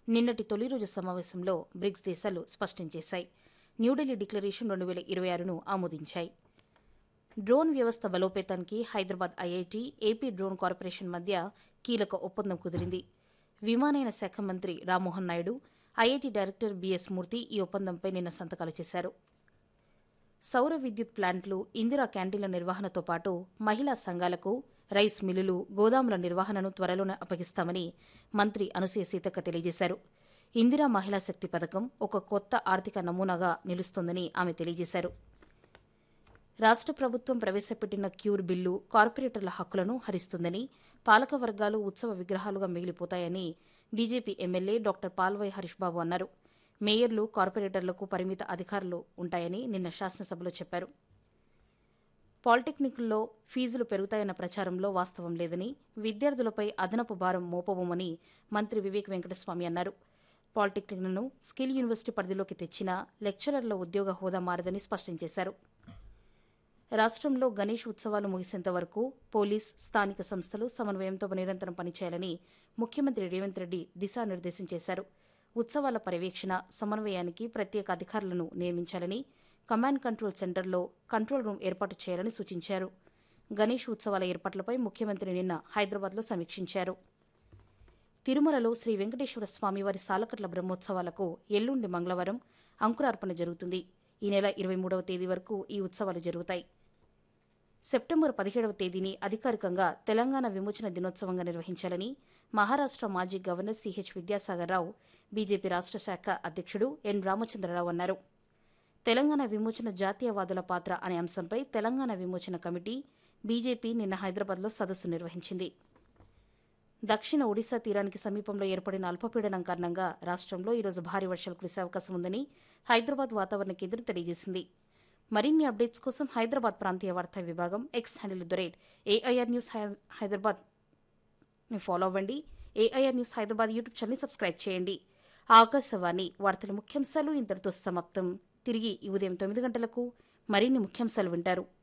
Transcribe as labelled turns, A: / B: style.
A: నిన్నటి తొలి రోజు సమావేశంలో బ్రిక్స్ దేశాలు స్పష్టం చేశాయి న్యూఢిల్లీ డిక్లరేషన్ రెండు వేల ఇరవై ఆరును ఆమోదించాయి డ్రోన్ వ్యవస్థ బలోపేతానికి Hyderabad IIT AP drone corporation మధ్య కీలక ఒప్పందం కుదిరింది విమానయాన శాఖ మంత్రి Rammohan Naidu IIT director BS Murthy ఈ ఒప్పందంపై నిన్న సంతకాలు చేశారు సౌర విద్యుత్ ప్లాంట్లు ఇందిరా క్యాంటీన్ల నిర్వహణతో పాటు మహిళా సంఘాలకు రైస్ మిల్లులు గోదాముల నిర్వహణను త్వరలోనే అప్పగిస్తామని మంత్రి అనసూయ సీతక్క తెలియజేశారు ఇందిరా మహిళా శక్తి పథకం ఒక కొత్త ఆర్థిక నమూనాగా నిలుస్తోందని ఆమె తెలియజేశారు రాష్ట్ర ప్రభుత్వం ప్రవేశపెట్టిన క్యూర్ బిల్లు కార్పొరేటర్ల హక్కులను హరిస్తుందని పాలక వర్గాలు ఉత్సవ విగ్రహాలుగా మిగిలిపోతాయని BJP MLA doctor Palvai Harish Babu అన్నారు మేయర్లు కార్పొరేటర్లకు పరిమిత అధికారులు ఉంటాయని నిన్న శాసనసభలో చెప్పారు పాలిటెక్నిక్ల్లో ఫీజులు పెరుగుతాయన్న ప్రచారంలో వాస్తవం లేదని విద్యార్థులపై అదనపు భారం మోపబోమని మంత్రి వివేక్ వెంకటస్వామి అన్నారు పాలిటెక్నిక్లను స్కిల్ యూనివర్సిటీ పరిధిలోకి తెచ్చినా లెక్చరర్ల ఉద్యోగ హోదా మారదని స్పష్టం చేశారు రాష్ట్రంలో గణేష్ ఉత్సవాలు ముగిసేంత వరకు పోలీస్ స్థానిక సంస్థలు సమన్వయంతో నిరంతరం పనిచేయాలని ముఖ్యమంత్రి రేవంత్ రెడ్డి దిశానిర్దేశం చేశారు ఉత్సవాల పర్యవేక్షణ సమన్వయానికి ప్రత్యేక అధికారులను నియమించాలని కమాండ్ కంట్రోల్ సెంటర్లో కంట్రోల్ రూమ్ ఏర్పాటు చేయాలని సూచించారు గణేష్ ఉత్సవాల ఏర్పాట్లపై ముఖ్యమంత్రి నిన్న హైదరాబాద్లో సమీక్షించారు తిరుమలలో శ్రీ వెంకటేశ్వర స్వామివారి సాలకట్ల బ్రహ్మోత్సవాలకు ఎల్లుండి మంగళవారం అంకురార్పణ జరుగుతుంది ఈ నెల ఇరవై మూడవ తేదీ వరకు ఈ ఉత్సవాలు జరుగుతాయి సెప్టెంబర్ పదిహేడవ తేదీని అధికారికంగా తెలంగాణ విమోచన దినోత్సవంగా నిర్వహించాలని మహారాష్ట్ర మాజీ governor CH Vidyasagar Rao BJP రాష్ట్ర శాఖ అధ్యక్షుడు ఎన్ రామచంద్రరావు అన్నారు తెలంగాణ విమోచన జాతీయవాదుల పాత్ర అనే అంశంపై తెలంగాణ విమోచన కమిటీ బీజేపీ నిన్న హైదరాబాద్లో సదస్సు నిర్వహించింది దక్షిణ ఒడిశా తీరానికి సమీపంలో ఏర్పడిన అల్పపీడనం కారణంగా రాష్ట్రంలో ఈరోజు భారీ వర్షాలు కురిసే అవకాశం ఉందని హైదరాబాద్ వాతావరణ కేంద్రం తెలియజేసింది మరిన్ని అప్డేట్స్ కోసం హైదరాబాద్ ప్రాంతీయ వార్తా విభాగం X handle the rate AIR news హై- హైదరాబాద్ ని ఫాలో అవ్వండి ఏఐఆర్ న్యూస్ హైదరాబాద్ యూట్యూబ్ ఛానల్ని సబ్స్క్రైబ్ చేయండి ఆకాశవాణి వార్తల ముఖ్యాంశాలు ఇంతటితో సమాప్తం తిరిగి ఈ ఉదయం తొమ్మిది గంటలకు మరిన్ని ముఖ్యాంశాలు వింటారు